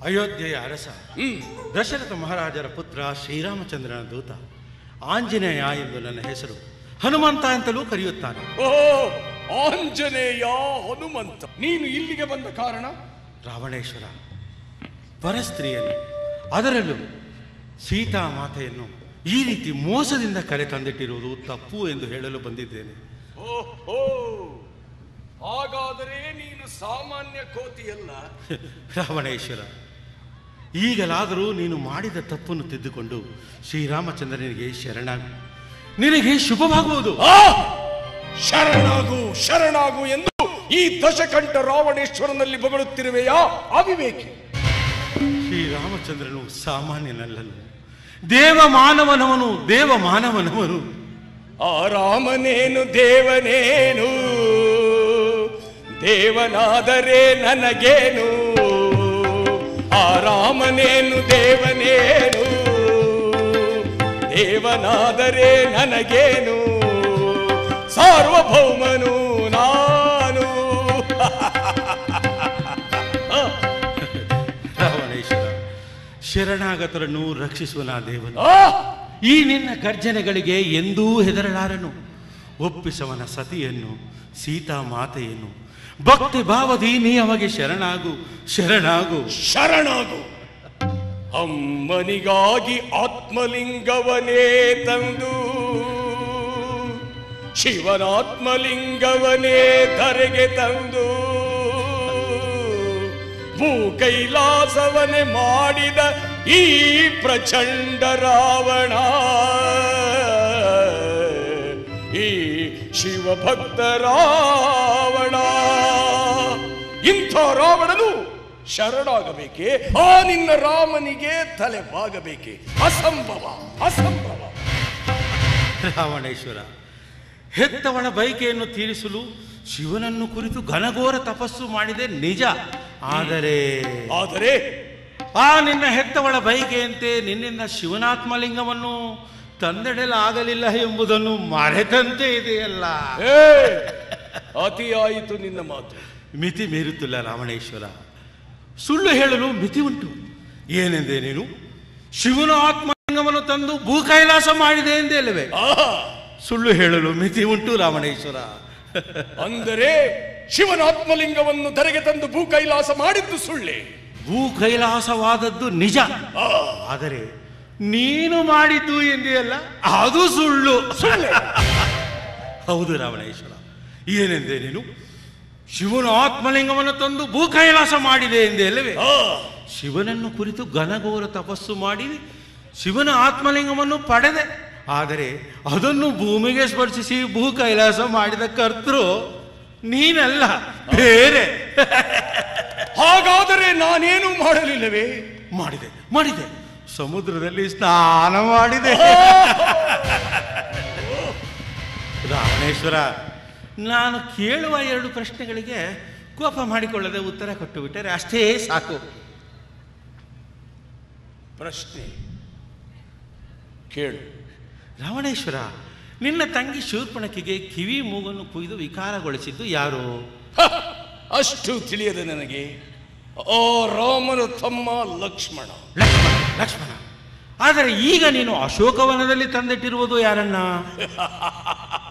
ಅಯೋಧ್ಯೆಯ ಅರಸ ಹ್ಮ್ ದಶರಥ ಮಹಾರಾಜರ ಪುತ್ರ ಶ್ರೀರಾಮಚಂದ್ರನ ದೂತ ಆಂಜನೇಯ ಎಂದು ನನ್ನ ಹೆಸರು ಹನುಮಂತ ಅಂತಲೂ ಕರೆಯುತ್ತಾನೆ ಓ ಆಂಜನೇಯ ಹನುಮಂತ ನೀನು ಇಲ್ಲಿಗೆ ಬಂದ ಕಾರಣ ರಾವಣೇಶ್ವರ ಪರಸ್ತ್ರೀಯನ್ನು ಅದರಲ್ಲೂ ಸೀತಾ ಮಾತೆಯನ್ನು ಈ ರೀತಿ ಮೋಸದಿಂದ ಕರೆ ತಂದಿಟ್ಟಿರುವುದು ತಪ್ಪು ಎಂದು ಹೇಳಲು ಬಂದಿದ್ದೇನೆ ಓಹೋ ಹಾಗಾದರೆ ನೀನು ಸಾಮಾನ್ಯ ಕೋತಿಯಲ್ಲ ರಾವಣೇಶ್ವರ ಈಗಲಾದರೂ ನೀನು ಮಾಡಿದ ತಪ್ಪನ್ನು ತಿದ್ದುಕೊಂಡು ಶ್ರೀರಾಮಚಂದ್ರನಿಗೆ ಶರಣಾಗು ನಿನಗೆ ಶುಭವಾಗುವುದು ಆ! ಶರಣಾಗು ಶರಣಾಗು ಎಂದು ಈ ದಶಕಂಠ ರಾವಣೇಶ್ವರನಲ್ಲಿ ಬಗಳುತ್ತಿರುವೆಯಾ ಅವಿವೇಕಿ ಶ್ರೀರಾಮಚಂದ್ರನು ಸಾಮಾನ್ಯನಲ್ಲನು ದೇವ ಮಾನವನವನು ದೇವ ಮಾನವನವನು ಆ ರಾಮನೇನು ದೇವನೇನು ದೇವನಾದರೆ ನನಗೇನು ಆ ರಾಮನೇನು ದೇವನೇನು ದೇವನಾದರೆ ನನಗೇನು ಸಾರ್ವಭೌಮನು ನಾನು ರಾವಣೇಶ್ವರ ಶರಣಾಗತರನ್ನು ರಕ್ಷಿಸುವನ ದೇವನು ಆ! ಈ ನಿನ್ನ ಗರ್ಜನೆಗಳಿಗೆ ಎಂದೂ ಹೆದರಲಾರನು ಒಪ್ಪಿಸವನ ಸತಿಯನ್ನು ಸೀತಾ ಮಾತೆಯನ್ನು ಭಕ್ತಿ ಭಾವದಿ ನೀ ಅಮಗೆ ಶರಣಾಗು ಶರಣಾಗು ಶರಣಾಗು ಅಮ್ಮನಿಗಾಗಿ ಆತ್ಮಲಿಂಗವನೇ ತಂದು ಶಿವನಾತ್ಮಲಿಂಗವನೇ ಧರೆಗೆ ತಂದು ಭೂ ಕೈಲಾಸವನೇ ಮಾಡಿದ ಈ ಪ್ರಚಂಡ ರಾವಣ ಈ ಶಿವಭಕ್ತ ರಾವಣ ಇಂಥ ರಾವಣನು ಶರಣಾಗಬೇಕೆ ಆ ನಿನ್ನ ರಾಮನಿಗೆ ತಲೆ ಬಾಗಬೇಕೆ ಅಸಂಭವ ಅಸಂಭವ ರಾವಣೇಶ್ವರ ಹೆತ್ತವಳ ಬಯಕೆಯನ್ನು ತೀರಿಸಲು ಶಿವನನ್ನು ಕುರಿತು ಘನಘೋರ ತಪಸ್ಸು ಮಾಡಿದೆ ನಿಜ ಆದರೆ ಆದರೆ ಆ ನಿನ್ನ ಹೆತ್ತವಳ ಬಯಕೆಯಂತೆ ನಿನ್ನಿಂದ ಶಿವನಾತ್ಮಲಿಂಗವನ್ನು ತಂದೆಡಲಾಗಲಿಲ್ಲ ಎಂಬುದನ್ನು ಮರೆತಂತೆ ಇದೆಯಲ್ಲ ಏ ಅತಿಯಾಯಿತು ನಿನ್ನ ಮಾತು ಮಿತಿ ಮೀರುತ್ತಿಲ್ಲ ರಾವಣೇಶ್ವರ ಸುಳ್ಳು ಹೇಳಲು ಮಿತಿ ಉಂಟು ಏನೆಂದೆ ನೀನು ಶಿವನ ಆತ್ಮಲಿಂಗವನ್ನು ತಂದು ಭೂ ಕೈಲಾಸ ಮಾಡಿದೆ ಎಂದೇ ಅಲ್ಲವೇ ಆಹಾ ಸುಳ್ಳು ಹೇಳಲು ಮಿತಿ ಉಂಟು ರಾವಣೇಶ್ವರ ಅಂದರೆ ಶಿವನ ಆತ್ಮಲಿಂಗವನ್ನು ಧರೆಗೆ ತಂದು ಭೂ ಕೈಲಾಸ ಮಾಡಿದ್ದು ಸುಳ್ಳೆ ಭೂ ಕೈಲಾಸವಾದದ್ದು ನಿಜ ಆ, ಆದರೆ ನೀನು ಮಾಡಿದ್ದು ಎಂದೆಯಲ್ಲ ಅದು ಸುಳ್ಳು ಸುಳ್ಳೆ ಹೌದು ರಾವಣೇಶ್ವರ ಏನೆಂದೆ ನೀನು ಶಿವನ ಆತ್ಮಲಿಂಗವನ್ನು ತಂದು ಭೂ ಕೈಲಾಸ ಮಾಡಿದೆ ಎಂದೇ ಅಲ್ಲವೇ ಆ, ಶಿವನನ್ನು ಕುರಿತು ಘನಘೋರ ತಪಸ್ಸು ಮಾಡಿ ಶಿವನ ಆತ್ಮಲಿಂಗವನ್ನು ಪಡೆದೆ ಆದರೆ ಅದನ್ನು ಭೂಮಿಗೆ ಸ್ಪರ್ಶಿಸಿ ಭೂ ಕೈಲಾಸ ಮಾಡಿದ ಕರ್ತೃ ನೀನಲ್ಲ ಬೇರೆ ಹಾಗಾದರೆ ನಾನೇನು ಮಾಡಲಿಲ್ಲವೇ ಮಾಡಿದೆ ಮಾಡಿದೆ ಸಮುದ್ರದಲ್ಲಿ ಸ್ನಾನ ಮಾಡಿದೆ ರಾವಣೇಶ್ವರ ನಾನು ಕೇಳುವ ಎರಡು ಪ್ರಶ್ನೆಗಳಿಗೆ ಕೋಪ ಮಾಡಿಕೊಳ್ಳದೆ ಉತ್ತರ ಕೊಟ್ಟು ಬಿಟ್ಟರೆ ಅಷ್ಟೇ ಸಾಕು ಪ್ರಶ್ನೆ ಕೇಳು ರಾವಣೇಶ್ವರ ನಿನ್ನ ತಂಗಿ ಶೂರ್ಪಣಕಿಗೆ ಕಿವಿ ಮೂಗನ್ನು ಕುಯ್ದು ವಿಕಾರಗೊಳಿಸಿದ್ದು ಯಾರು ಹ, ಅಷ್ಟು ತಿಳಿಯದೆ ನನಗೆ ಆ ರಾಮನ ತಮ್ಮ ಲಕ್ಷ್ಮಣ ಲಕ್ಷ್ಮಣ ಲಕ್ಷ್ಮಣ ಆದರೆ ಈಗ ನೀನು ಅಶೋಕವನದಲ್ಲಿ ತಂದಿಟ್ಟಿರುವುದು ಯಾರನ್ನ